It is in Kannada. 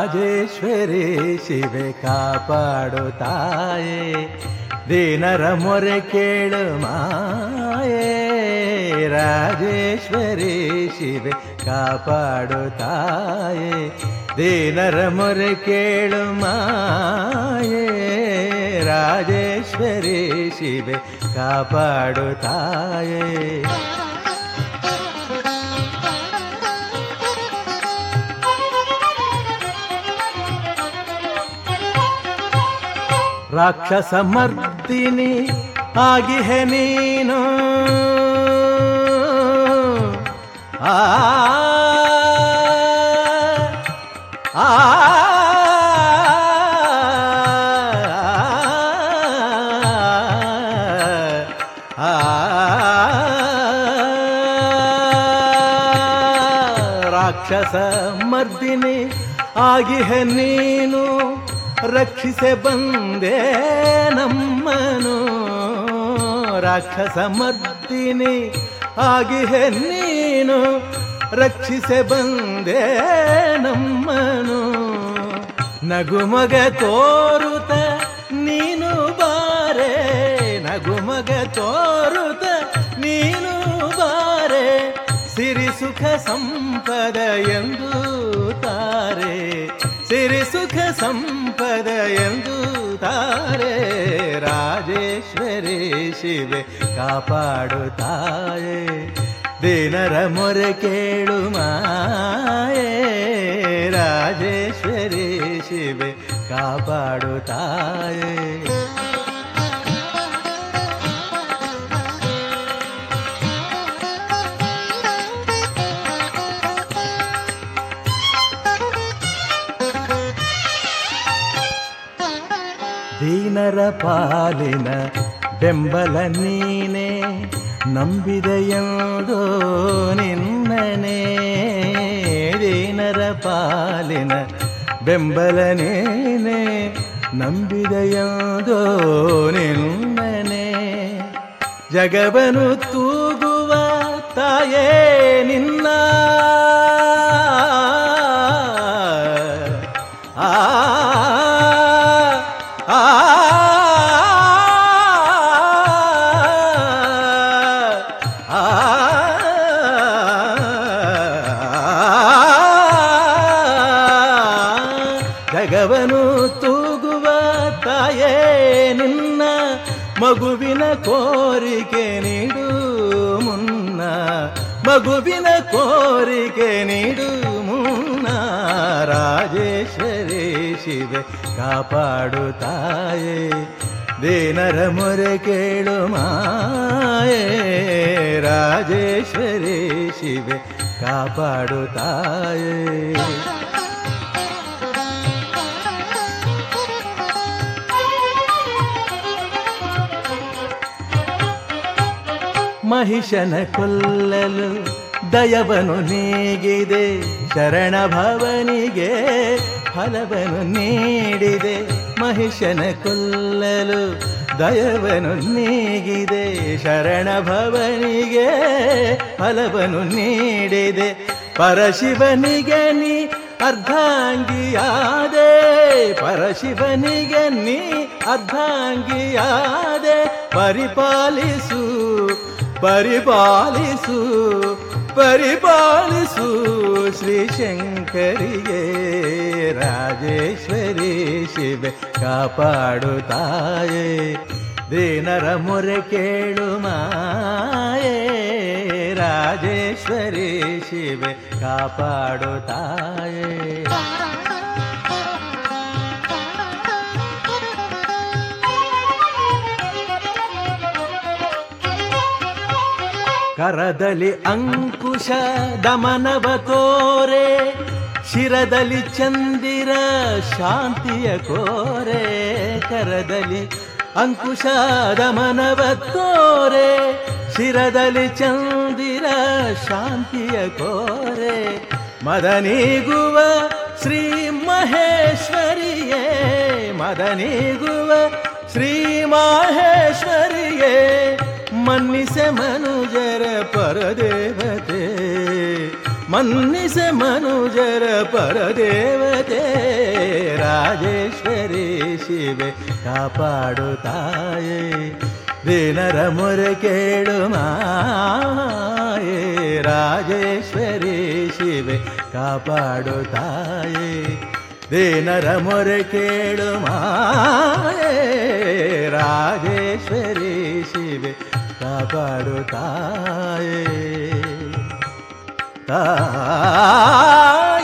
ರಾಜೇಶ್ವರಿ ಶಿವೆ ಕಾಪಾಡು ತಾಯೇ ದೀನರ ಮೊರೆ ಕೇಳು ಮಾಯೇ ರಾಜೇಶ್ವರಿ ಶಿವೆ ಕಾಪಾಡು ತಾಯೇ ದೀನರ ಮೊರೆ ಕೇಳು ಮಾಯೇ ರಾಜೇಶ್ವರಿ ಶಿವೆ ಕಾಪಾಡು ತಾಯೇ ರಾಕ್ಷಸ ಮರ್ದಿನಿ ಆಗಿಹೆ ನೀನು ಆ ಆ ಆ ರಾಕ್ಷಸ ಮರ್ದಿನಿ ಆಗಿಹೆ ನೀನು ರಕ್ಷಿಸೆ ಬಂದೆ ನಮ್ಮನು ರಾಕ್ಷಸ ಮರ್ದಿನಿ ಆಗಿಹೆ ನೀನು ರಕ್ಷಿಸೆ ಬಂದೆ ನಮ್ಮನು ನಗುಮಗ ತೋರುತ ನೀನು ಬಾರೆ ನಗುಮಗ ತೋರುತ ನೀನು ಬಾರೆ ಸಿರಿ ಸುಖ ಸಂಪದ ಎಂದು ತಾರೆ ಸಿರಿ ಸುಖ ಸಂಪದ ಎಂದು ತಾರೆ ರಾಜೇಶ್ವರಿ ಶಿವೆ ಕಾಪಾಡುತ್ತಾಯೇ ದಿನರ ಮೊರೆ ಕೇಳು ಮಾಯೇ ರಾಜೇಶ್ವರಿ ಶಿವೆ ಕಾಪಾಡುತ್ತಾಯೇ ದೀನರ ಪಾಲಿನ ಬೆಂಬಲ ನೀನೆ ನಂಬಿದೆಯೋದೋ ನಿನ್ನನೆ ದೀನರ ಪಾಲಿನ ಬೆಂಬಲ ನೀನೆ ನಂಬಿದೆಯೋದೋ ನಿನ್ನನೆ ಜಗವನು ತೂಗುವ ತಾಯೇ ನಿನ್ನ ಆ ಆ ಜಗವನು ತೂಗುವ ತಾಯೇ ನಿನ್ನ ಮಗುವಿನ ಕೋರಿಕೆ ನೀಡು ಮುನ್ನ ಮಗುವಿನ ಕೋರಿಕೆ ನೀಡು ಮುನ್ನ ರಾಜೇಶ್ವರಿ ಶಿವೆ ಕಾಪಾಡು ತಾಯೇ ದೇನರ ಮೊರೆ ಕೇಳು ಮಾಯೇ ರಾಜೇಶ್ವರಿ ಶಿವೆ ಕಾಪಾಡು ತಾಯೇ ಮಹಿಷನ ಕೊಲ್ಲಲು ದಯವನು ನೀಗಿದೆ ಶರಣ ಭವನಿಗೆ ಫಲವನು ನೀಡಿದೆ ಮಹಿಷನ ಕೊಲ್ಲಲು ದಯವನು ನೀಗಿದೆ ಶರಣ ಭವನಿಗೆ ಫಲವನು ನೀಡಿದೆ ಪರಶಿವನಿಗೆ ನೀ ಅರ್ಧಾಂಗಿಯಾದೆ ಪರಶಿವನಿಗೆ ನೀ ಅರ್ಧಾಂಗಿಯಾದೆ ಪರಿಪಾಲಿಸು ಪರಿಪಾಲಿಸು ಪರಿಪಾಲಿಸು ಶ್ರೀ ಶಂಕರಿಗೆ ರಾಜೇಶ್ವರಿ ಶಿವೆ ಕಾಪಾಡು ತಾಯೇ ದೀನರ ಮೊರೆ ಕೇಳು ಮಾಯೇ ರಾಜೇಶ್ವರಿ ಶಿವೆ ಕಾಪಾಡು ತಾಯೇ ಕರದಲ್ಲಿ ಅಂಕುಶ ದಮನವ ತೋರೆ ಶಿರದಲ್ಲಿ ಚಂದಿರ ಶಾಂತಿಯ ಕೋರೆ ಕರದಲ್ಲಿ ಅಂಕುಶ ದಮನವ ತೋರೆ ಶಿರದಲ್ಲಿ ಚಂದಿರ ಶಾಂತಿಯ ಕೋರೆ ಮದನಿಗುವ ಶ್ರೀ ಮಹೇಶ್ವರಿಯೇ ಮದನಿಗುವ ಶ್ರೀ ಮಹೇಶ್ವರಿಯೇ ಮನ್ನಿಸೆ ಮನುಜರ ಪರದೇವತೆ ಮನ್ನಿಸೆ ಮನುಜರ ಪರದೇವತೆ ರಾಜೇಶ್ವರಿ ಶಿವೆ ಕಾಪಾಡುತ್ತಾಯೇ ದಿನರ ಮೊರೆ ಕೇಳು ಮಾಯೇ ರಾಜೇಶ್ವರಿ ಶಿವೆ ಕಾಪಾಡುತ್ತಾಯೇ ದಿನರ ಮೊರೆ ಕೇಳು ಮಾಯೇ ರಾಜೇಶ್ವರಿ ಶಿವೆ ಕಾಪಾಡುತ್ತಾಯೇ ತಾ